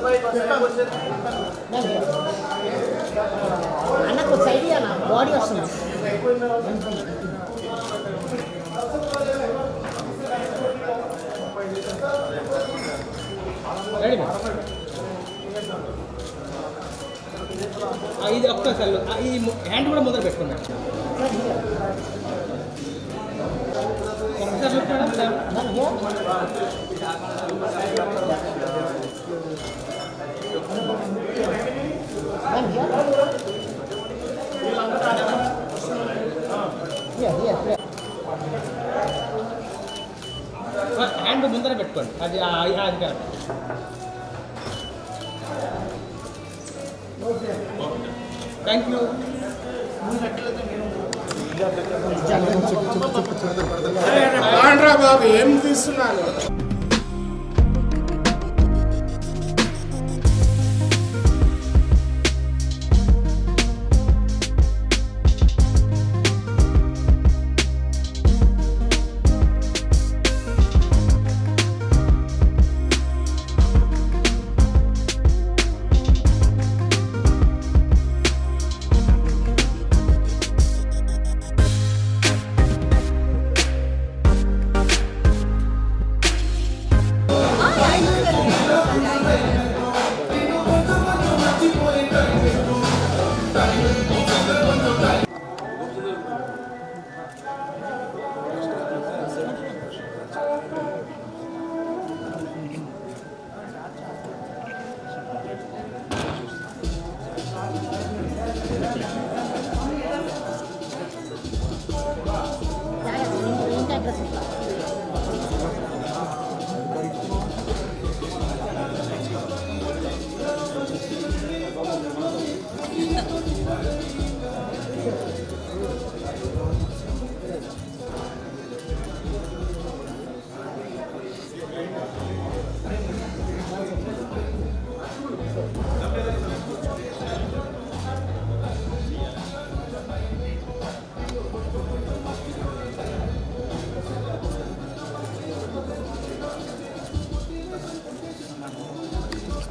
అన్నకు ఒక సైడ్ ఇయ్యాల బాడీ వస్తుంది రెడీ మేడం ఆ, ఇది ఒక్కసారి ఆ, ఈ హ్యాండ్ కూడా ముందర పెట్టుకున్నాను ఒకసారి look మేడం సార్. ఆ, హ్యాండ్ ముందర పెట్టుకోండి అది ఆ, అది correct thank you Bandra Babu ఏం తీస్తున్నారు